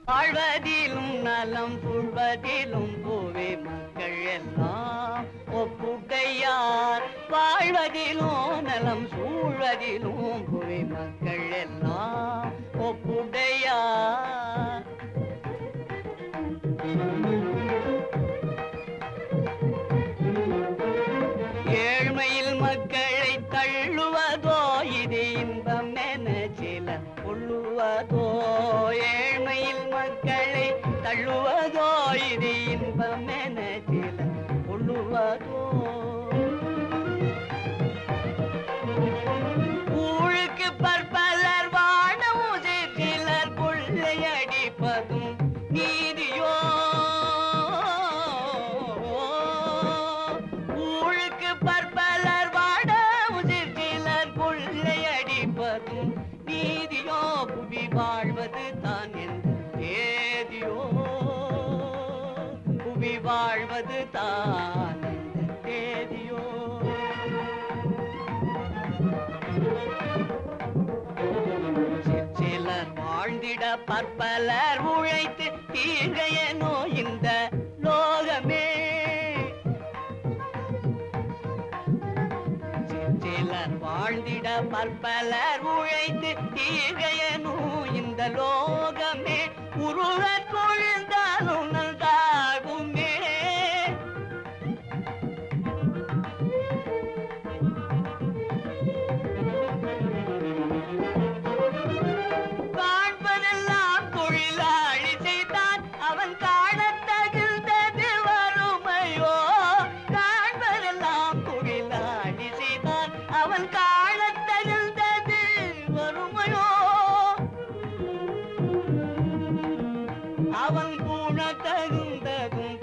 வாழ்வதிலும் நலம் சூழ்வதிலும் பூவே மக்கள் எல்லாம் ஒப்புடையார் வாழ்வதிலும் நலம் சூழ்வதிலும் பூவே மக்கள் எல்லாம் ஒப்புடையார் ஏழ்மையில் மக்களை தள்ளுவதோ இது இன்பம் என சில கொள்ளுவதோ ஏழ்மையில் மக்களை தள்ளுவதோ இது இன்பம் என சில கொள்ளுவதோ ஊழுக்கு பற்பலர் வாழவும் சிலர் கொள்ளையடிப்பதும் நீதியோ ஊழுக்கு பற்பலர் வாழவும் சிலர் கொள்ளையடிப்பதும் நீதியோ புவி வாழ்வது தான் எந்த ஏதியோ புவி வாழ்வது தான் எந்த தேதியோ சிலர் வாழ்ந்திட பற்பலர் உழைத்து தீர்கையனோ இந்த லோகமே சிலர் வாழ்ந்திட பற்பலர் உழைத்து தீர்கையனோ இந்த லோகமே உருவத் கொழுந்தாலும் நல்காகுமே காண்பதெல்லாம் தொழிலாளி செய்தான் அவன் காணத் தகுந்தது வறுமையோ காண்பதெல்லாம் தொழிலாளி செய்தான் அவன் காணத் தகுந்தது வறுமையோ அவன் கூண தகுந்ததும்